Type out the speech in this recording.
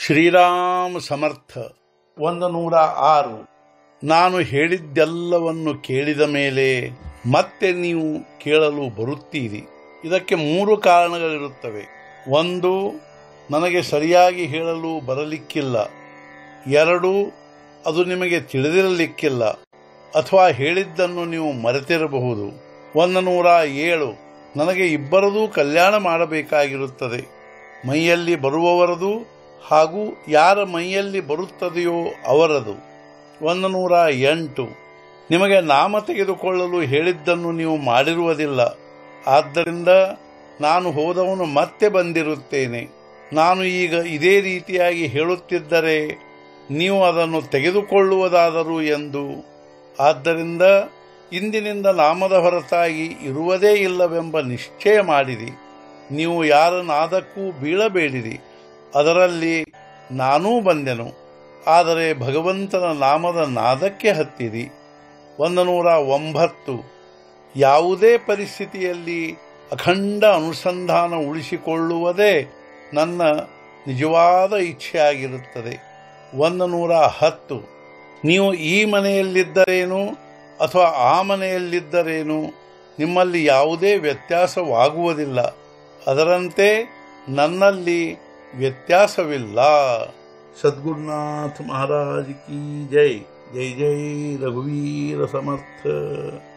ಶ್ರೀರಾಮ ಸಮರ್ಥ ಒಂದು ನೂರ ಆರು ನಾನು ಹೇಳಿದ್ದೆಲ್ಲವನ್ನು ಕೇಳಿದ ಮೇಲೆ ಮತ್ತೆ ನೀವು ಕೇಳಲು ಬರುತ್ತೀರಿ ಇದಕ್ಕೆ ಮೂರು ಕಾರಣಗಳಿರುತ್ತವೆ ಒಂದು ನನಗೆ ಸರಿಯಾಗಿ ಹೇಳಲು ಬರಲಿಕ್ಕಿಲ್ಲ ಎರಡು ಅದು ನಿಮಗೆ ತಿಳಿದಿರಲಿಕ್ಕಿಲ್ಲ ಅಥವಾ ಹೇಳಿದ್ದನ್ನು ನೀವು ಮರೆತಿರಬಹುದು ಒಂದು ನೂರ ಏಳು ನನಗೆ ಇಬ್ಬರದೂ ಕಲ್ಯಾಣ ಮಾಡಬೇಕಾಗಿರುತ್ತದೆ ಮೈಯಲ್ಲಿ ಬರುವವರದು ಹಾಗೂ ಯಾರ ಮೈಯಲ್ಲಿ ಬರುತ್ತದೆಯೋ ಅವರದು ಒಂದು ನೂರ ಎಂಟು ನಿಮಗೆ ನಾಮ ತೆಗೆದುಕೊಳ್ಳಲು ಹೇಳಿದ್ದನ್ನು ನೀವು ಮಾಡಿರುವುದಿಲ್ಲ ಆದ್ದರಿಂದ ನಾನು ಹೋದವನು ಮತ್ತೆ ಬಂದಿರುತ್ತೇನೆ ನಾನು ಈಗ ಇದೇ ರೀತಿಯಾಗಿ ಹೇಳುತ್ತಿದ್ದರೆ ನೀವು ಅದನ್ನು ತೆಗೆದುಕೊಳ್ಳುವುದಾದರೂ ಎಂದು ಆದ್ದರಿಂದ ಇಂದಿನಿಂದ ನಾಮದ ಹೊರತಾಗಿ ಇರುವುದೇ ಇಲ್ಲವೆಂಬ ನಿಶ್ಚಯ ಮಾಡಿರಿ ನೀವು ಯಾರ ನಾದಕ್ಕೂ ಬೀಳಬೇಡಿರಿ ಅದರಲ್ಲಿ ನಾನೂ ಬಂದೆನು ಆದರೆ ಭಗವಂತನ ನಾಮದ ನಾದಕ್ಕೆ ಹತ್ತಿರಿ ಒಂದು ನೂರ ಒಂಬತ್ತು ಯಾವುದೇ ಪರಿಸ್ಥಿತಿಯಲ್ಲಿ ಅಖಂಡ ಅನುಸಂಧಾನ ಉಳಿಸಿಕೊಳ್ಳುವುದೇ ನನ್ನ ನಿಜವಾದ ಇಚ್ಛೆಯಾಗಿರುತ್ತದೆ ಒಂದು ನೂರ ಹತ್ತು ನೀವು ಈ ಮನೆಯಲ್ಲಿದ್ದರೇನು ಅಥವಾ ಆ ಮನೆಯಲ್ಲಿದ್ದರೇನು ನಿಮ್ಮಲ್ಲಿ ಯಾವುದೇ ವ್ಯತ್ಯಾಸವಾಗುವುದಿಲ್ಲ ಅದರಂತೆ ನನ್ನಲ್ಲಿ ವ್ಯತ್ಯಾಸವಿಲ್ಲ ಸದ್ಗುರುನಾಥ ಮಹಾರಾಜ್ ಕಿ ಜೈ ಜೈ ಜೈ ರಘುವೀರ ಸಮರ್ಥ